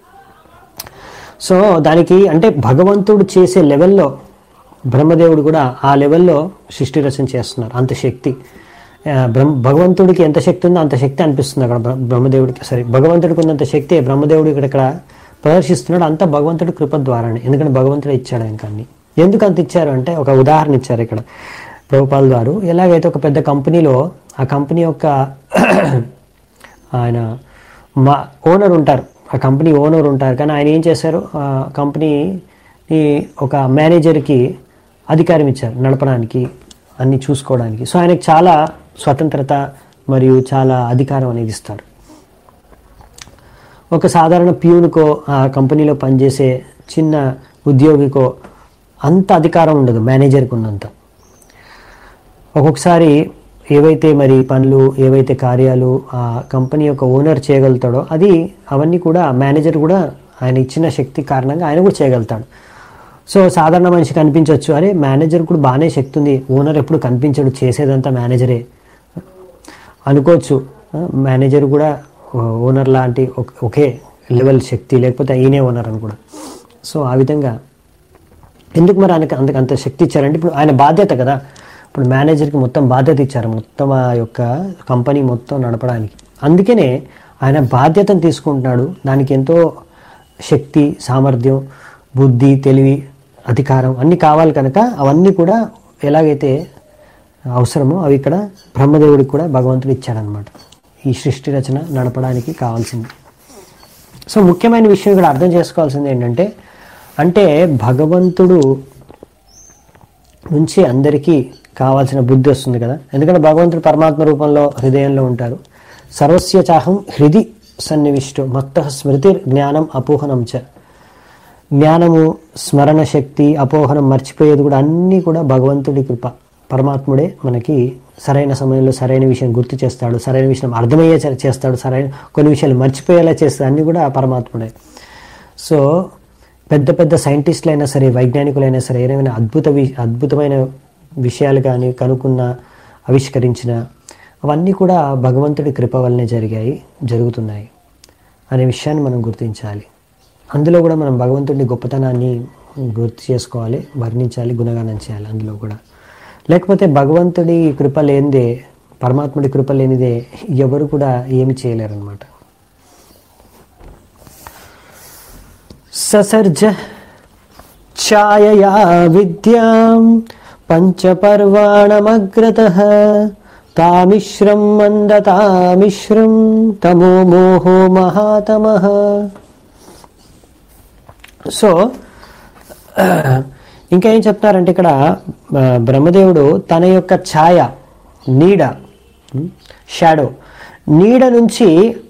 Speaker 1: సో దానికి అంటే భగవంతుడు చేసే లెవెల్లో బ్రహ్మదేవుడు కూడా ఆ లెవెల్లో సృష్టి రచన చేస్తున్నారు అంత శక్తి ఆ, బ్రహ్మ భగవంతుడికి ఎంత శక్తి ఉందో అంత శక్తి అనిపిస్తుంది అక్కడ బ్ర- బ్రహ్మదేవుడికి సరే భగవంతుడికి ఉన్నంత శక్తి బ్రహ్మదేవుడు ఇక్కడ ఇక్కడ ప్రదర్శిస్తున్నాడు అంతా భగవంతుడి కృప ద్వారానే ఎందుకంటే భగవంతుడే ఇచ్చాడు ఇంకా అన్ని ఎందుకు అంత ఇచ్చారు అంటే ఒక ఉదాహరణ ఇచ్చారు ఇక్కడ ప్రభుపాల్ గారు ఎలాగైతే ఒక పెద్ద కంపెనీలో ఆ కంపెనీ యొక్క ఆయన మా ఓనర్ ఉంటారు ఆ కంపెనీ ఓనర్ ఉంటారు కానీ ఆయన ఏం చేశారు ఆ కంపెనీని ఒక మేనేజర్కి అధికారం ఇచ్చారు నడపడానికి అన్ని చూసుకోవడానికి సో ఆయనకి చాలా స్వతంత్రత మరియు చాలా అధికారం అనేది ఇస్తారు ఒక సాధారణ ప్యూన్కో ఆ కంపెనీలో పనిచేసే చిన్న ఉద్యోగికో అంత అధికారం ఉండదు మేనేజర్కి ఉన్నంత ఒక్కొక్కసారి ఏవైతే మరి పనులు ఏవైతే కార్యాలు ఆ కంపెనీ యొక్క ఓనర్ చేయగలుగుతాడో అది అవన్నీ కూడా మేనేజర్ కూడా ఆయన ఇచ్చిన శక్తి కారణంగా ఆయన కూడా చేయగలుగుతాడు సో సాధారణ మనిషికి కనిపించవచ్చు అరే మేనేజర్ కూడా బాగానే శక్తి ఉంది ఓనర్ ఎప్పుడు కనిపించడు చేసేదంతా మేనేజరే అనుకోవచ్చు ఆ, మేనేజర్ కూడా ఓనర్ లాంటి ఒక- ఒకే లెవెల్ శక్తి లేకపోతే ఈయనే ఓనర్ అని కూడా సో ఆ విధంగా ఎందుకు మరి ఆయనకి అంత అంత శక్తి ఇచ్చారంటే ఇప్పుడు ఆయన బాధ్యత కదా ఇప్పుడు మేనేజర్కి మొత్తం బాధ్యత ఇచ్చారు మొత్తం ఆ యొక్క కంపెనీ మొత్తం నడపడానికి అందుకనే ఆయన బాధ్యతను తీసుకుంటున్నాడు దానికి ఎంతో శక్తి సామర్థ్యం బుద్ధి తెలివి అధికారం అన్నీ కావాలి కనుక అవన్నీ కూడా ఎలాగైతే అవసరమో అవి ఇక్కడ బ్రహ్మదేవుడికి కూడా భగవంతుడు ఇచ్చాడనమాట ఈ సృష్టి రచన నడపడానికి కావాల్సింది సో ముఖ్యమైన విషయం ఇక్కడ అర్థం చేసుకోవాల్సింది ఏంటంటే అంటే భగవంతుడు నుంచి అందరికీ కావాల్సిన బుద్ధి వస్తుంది కదా ఎందుకంటే భగవంతుడు పరమాత్మ రూపంలో హృదయంలో ఉంటారు సర్వస్య చాహం హృది సన్నివిష్టు మత్త స్మృతి జ్ఞానం అపోహనం చ జ్ఞానము స్మరణ శక్తి అపోహనం మర్చిపోయేది కూడా అన్నీ కూడా భగవంతుడి కృప పరమాత్ముడే మనకి సరైన సమయంలో సరైన విషయం గుర్తు చేస్తాడు సరైన విషయం అర్థమయ్యే చే- చేస్తాడు సరైన కొన్ని విషయాలు మర్చిపోయేలా చేస్తాడు అన్నీ కూడా పరమాత్ముడే సో పెద్ద పెద్ద సైంటిస్టులు అయినా సరే వైజ్ఞానికులైనా సరే ఏమైనా అద్భుత వి అద్భుతమైన విషయాలు కానీ కనుక్కున్న ఆవిష్కరించిన అవన్నీ కూడా భగవంతుడి కృప వల్లనే జరిగాయి జరుగుతున్నాయి అనే విషయాన్ని మనం గుర్తించాలి అందులో కూడా మనం భగవంతుడి గొప్పతనాన్ని గుర్తు చేసుకోవాలి వర్ణించాలి గుణగానం చేయాలి అందులో కూడా లేకపోతే భగవంతుడి కృప లేనిదే పరమాత్ముడి కృప లేనిదే ఎవరు కూడా ఏమి చేయలేరన్నమాట ససర్జ ఛాయయా విద్యాం పంచపర్వాణమగ్రత తామిశ్రం మందతామిశ్రం తమో మోహో మహాతమః సో ఇంకా ఏం చెప్తున్నారంటే ఇక్కడ ఆ, బ్రహ్మదేవుడు తన యొక్క ఛాయ నీడ షాడో నీడ నుంచి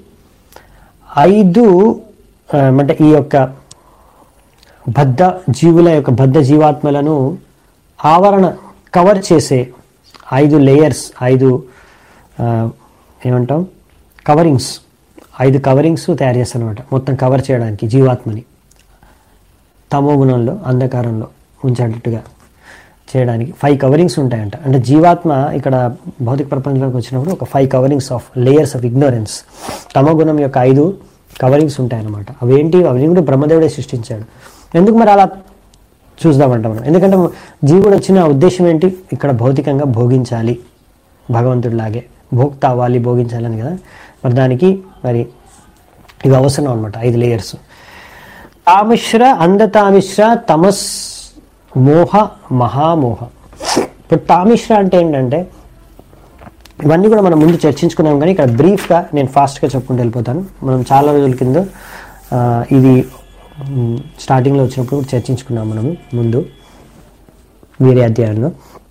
Speaker 1: ఐదు ఆ, అంటే ఈ యొక్క బద్ధ జీవుల యొక్క బద్ధ జీవాత్మలను ఆవరణ కవర్ చేసే ఐదు లేయర్స్ ఐదు ఆ, ఏమంటాం కవరింగ్స్ ఐదు కవరింగ్స్ తయారు చేస్తాను అనమాట మొత్తం కవర్ చేయడానికి జీవాత్మని తమో గుణంలో అంధకారంలో ఉంచేటట్టుగా చేయడానికి ఫైవ్ కవరింగ్స్ ఉంటాయంట అంటే జీవాత్మ ఇక్కడ భౌతిక ప్రపంచంలోకి వచ్చినప్పుడు ఒక five coverings of layers of ignorance తమో గుణం యొక్క ఐదు కవరింగ్స్ ఉంటాయన్నమాట అవేంటి అవన్నీ కూడా బ్రహ్మదేవుడే సృష్టించాడు ఎందుకు మరి అలా చూద్దామంట మనం ఎందుకంటే జీవుడు వచ్చిన ఉద్దేశం ఏంటి ఇక్కడ భౌతికంగా భోగించాలి భగవంతుడిలాగే భోక్త అవ్వాలి భోగించాలని కదా మరి దానికి మరి ఇవి అవసరం అనమాట ఐదు లేయర్స్ తామిశ్ర అందతామిశ్ర తమస్ మోహ మహామోహ ఇప్పుడు తామిశ్ర అంటే ఏంటంటే ఇవన్నీ కూడా మనం ముందు చర్చించుకున్నాం కానీ ఇక్కడ బ్రీఫ్గా నేను ఫాస్ట్గా చెప్పుకుంటూ వెళ్ళిపోతాను మనం చాలా రోజుల కింద ఆ, ఇది మ్, స్టార్టింగ్లో వచ్చినప్పుడు కూడా చర్చించుకున్నాం మనము ముందు వేరే అధ్యాయంలో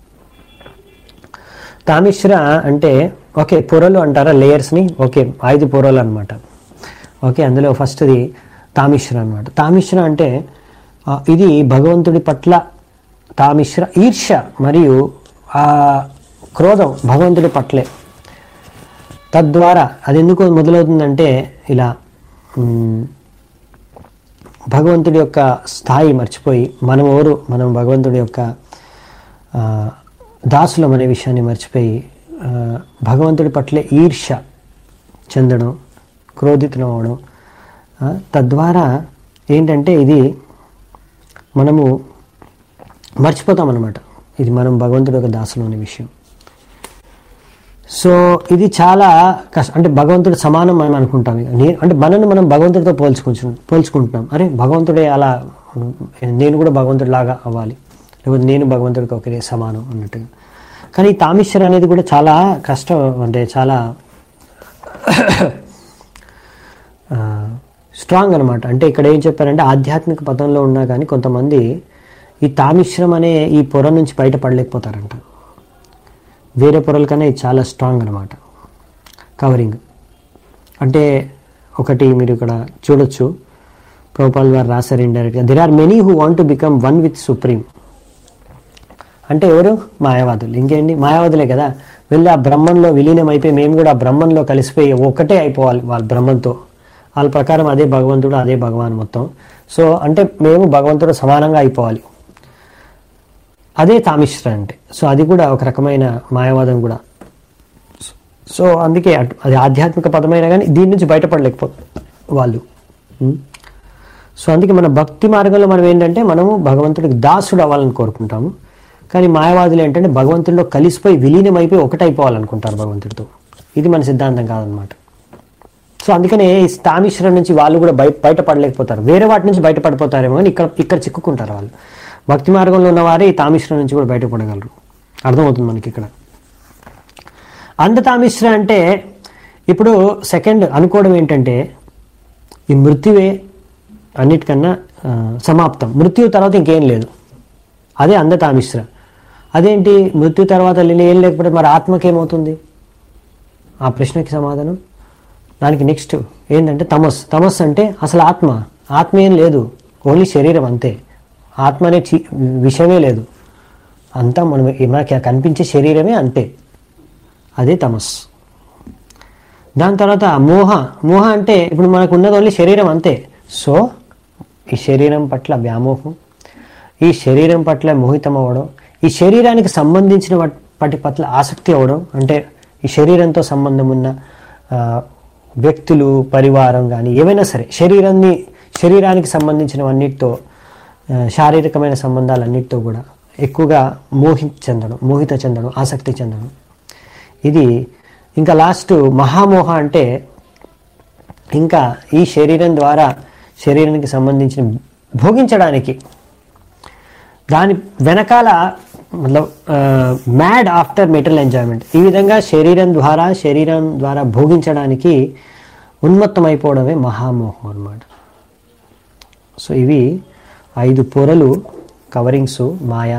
Speaker 1: తామిశ్ర అంటే ఓకే పొరలు అంటారా లేయర్స్ని ఓకే ఐదు పొరలు అనమాట ఓకే అందులో ఫస్ట్ది తామిశ్ర అనమాట తామిశ్ర అంటే ఆ, ఇది భగవంతుడి పట్ల తామిశ్ర ఈర్ష్య మరియు ఆ క్రోధం భగవంతుడి పట్లే తద్వారా అది ఎందుకు మొదలవుతుందంటే ఇలా మ్, భగవంతుడి యొక్క స్థాయి మర్చిపోయి మనం ఎవరు మనం భగవంతుడి యొక్క ఆ, దాసులం అనే విషయాన్ని మర్చిపోయి ఆ, భగవంతుడి పట్ల ఈర్ష్య చెందడం క్రోధితం అవ్వడం ఆ, తద్వారా ఏంటంటే ఇది మనము మర్చిపోతాం అన్నమాట ఇది మనం భగవంతుడి యొక్క దాసులం అనే విషయం సో ఇది చాలా కష్ట అంటే భగవంతుడు సమానం మనం అనుకుంటాం ఇక. నే అంటే మనల్ని మనం భగవంతుడితో పోల్చుకుంటు పోల్చుకుంటున్నాం అరే భగవంతుడే అలా నేను కూడా భగవంతుడిలాగా అవ్వాలి లేకపోతే నేను భగవంతుడికి ఒకరే సమానం అన్నట్టుగా కానీ ఈ తామిశ్ర అనేది కూడా చాలా కష్టం అంటే చాలా స్ట్రాంగ్ అనమాట అంటే ఇక్కడ ఏం చెప్పారంటే ఆధ్యాత్మిక పదంలో ఉన్నా కానీ కొంతమంది ఈ తామిశ్రం అనే ఈ పొర నుంచి బయటపడలేకపోతారంట వేరే పొరల కన్నా ఇది చాలా స్ట్రాంగ్ అనమాట కవరింగ్ అంటే ఒకటి మీరు ఇక్కడ చూడొచ్చు ప్రభుపాల్ గారు రాశారు ఇండైరెక్ట్గా there are many who want to become one with supreme అంటే ఎవరు మాయావాదులు ఇంకేంటి మాయావాదులే కదా వెళ్ళి ఆ బ్రహ్మంలో విలీనం అయిపోయి మేము కూడా ఆ బ్రహ్మంలో కలిసిపోయి ఒకటే అయిపోవాలి వాళ్ళ బ్రహ్మంతో వాళ్ళ ప్రకారం అదే భగవంతుడు అదే భగవాన్ మొత్తం సో అంటే మేము భగవంతుడు సమానంగా అయిపోవాలి అదే తామిశ్ర అంటే సో అది కూడా ఒక రకమైన మాయావాదం కూడా సో అందుకే అటు- అది ఆధ్యాత్మిక పదమైనా కానీ దీని నుంచి బయటపడలేకపోతారు వాళ్ళు ఉం? సో అందుకే మన భక్తి మార్గంలో మనం ఏంటంటే మనము భగవంతుడికి దాసుడు అవ్వాలని కోరుకుంటాము కానీ మాయవాదులు ఏంటంటే భగవంతుడిలో కలిసిపోయి విలీనం అయిపోయి ఒకటైపోవాలనుకుంటారు భగవంతుడితో ఇది మన సిద్ధాంతం కాదనమాట సో అందుకనే ఈ స్థామిశ్రం నుంచి వాళ్ళు కూడా బయట బయటపడలేకపోతారు వేరే వాటి నుంచి బయటపడిపోతారేమో కానీ ఇక్కడ ఇక్కడ చిక్కుకుంటారు వాళ్ళు భక్తి మార్గంలో ఉన్నవారే ఈ తామిశ్రం నుంచి కూడా బయటపడగలరు అర్థమవుతుంది మనకి ఇక్కడ అంధతామిశ్ర అంటే ఇప్పుడు సెకండ్ అనుకోవడం ఏంటంటే ఈ మృత్యువే అన్నిటికన్నా ఆ, సమాప్తం మృత్యు తర్వాత ఇంకేం లేదు అదే అంధతామిశ్ర అదేంటి మృత్యు తర్వాత లేని ఏం లేకపోతే మరి ఆత్మకి ఏమవుతుంది ఆ ప్రశ్నకి సమాధానం దానికి నెక్స్ట్ ఏంటంటే తమస్ తమస్ అంటే అసలు ఆత్మ ఆత్మ ఏం లేదు ఓన్లీ శరీరం అంతే ఆత్మ అనే చి- విషయమే లేదు అంతా మనం మనకి కనిపించే శరీరమే అంతే అదే తమస్ దాని తర్వాత మోహ మోహ అంటే ఇప్పుడు మనకు ఉన్నది ఓన్లీ శరీరం అంతే సో ఈ శరీరం పట్ల వ్యామోహం ఈ శరీరం పట్ల మోహితం అవ్వడం ఈ శరీరానికి సంబంధించిన వాటి వాటి పట్ల ఆసక్తి అవ్వడం అంటే ఈ శరీరంతో సంబంధం ఉన్న ఆ, వ్యక్తులు పరివారం కానీ ఏవైనా సరే శరీరాన్ని శరీరానికి సంబంధించినవన్నిటితో ఆ, శారీరకమైన సంబంధాలన్నిటితో కూడా ఎక్కువగా మోహి చెందడం మోహిత చెందడం ఆసక్తి చెందడం ఇది ఇంకా లాస్ట్ మహామోహ అంటే ఇంకా ఈ శరీరం ద్వారా శరీరానికి సంబంధించిన భోగించడానికి దాని వెనకాల మ్యాడ్ ఆఫ్టర్ మెటల్ ఎంజాయ్మెంట్ ఈ విధంగా శరీరం ద్వారా శరీరం ద్వారా భోగించడానికి ఉన్మత్తమైపోవడమే మహామోహం అన్నమాట సో ఇవి ఐదు పొరలు కవరింగ్స్ మాయా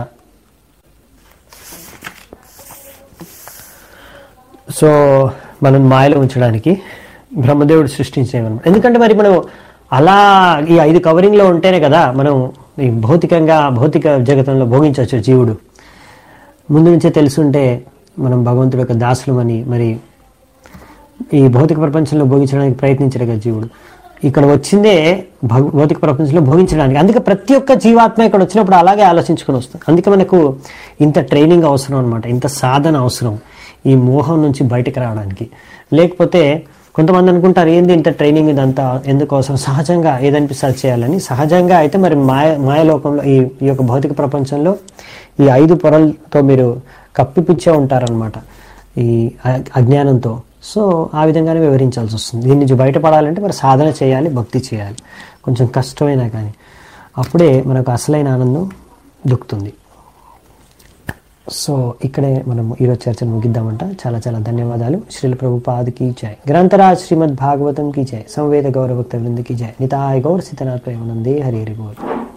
Speaker 1: సో మనం మాయలో ఉంచడానికి బ్రహ్మదేవుడు సృష్టించేమన్నమాట ఎందుకంటే మరి మనం అలా ఈ ఐదు కవరింగ్లో ఉంటేనే కదా మనం ఈ భౌతికంగా భౌతిక జగతంలో భోగించవచ్చు జీవుడు ముందు నుంచే తెలుసుంటే మనం భగవంతుడి యొక్క దాసులమని మరి ఈ భౌతిక ప్రపంచంలో భోగించడానికి ప్రయత్నించడు కదా జీవుడు ఇక్కడ వచ్చిందే భౌ- భౌతిక ప్రపంచంలో భోగించడానికి అందుకే ప్రతి ఒక్క జీవాత్మ ఇక్కడ వచ్చినప్పుడు అలాగే ఆలోచించుకొని వస్తుంది అందుకే మనకు ఇంత ట్రైనింగ్ అవసరం అనమాట ఇంత సాధన అవసరం ఈ మోహం నుంచి బయటకు రావడానికి లేకపోతే కొంతమంది అనుకుంటారు ఏంది ఇంత ట్రైనింగ్ ఇదంతా ఎందుకు అవసరం సహజంగా ఏదనిపిస్తే అది చేయాలని సహజంగా అయితే మరి మాయ మాయలోకంలో ఈ ఈ యొక్క భౌతిక ప్రపంచంలో ఈ ఐదు పొరలతో మీరు కప్పిపుచ్చే ఉంటారనమాట ఈ అ- అజ్ఞానంతో సో ఆ విధంగానే వివరించాల్సి వస్తుంది దీని నుంచి బయటపడాలంటే మరి సాధన చేయాలి భక్తి చేయాలి కొంచెం కష్టమైనా కానీ అప్పుడే మనకు అసలైన ఆనందం దొక్కుతుంది సో ఇక్కడే మనం ఈరోజు చర్చను ముగిద్దామంట చాలా చాలా ధన్యవాదాలు శ్రీల ప్రభుపాదకి జై గ్రంథరాజ్ శ్రీమద్ భాగవతం की जय संवेद गौरव भक्त वृंद की जय निताय गौर सितनाथ प्रेमानंदे हरि हरि बोल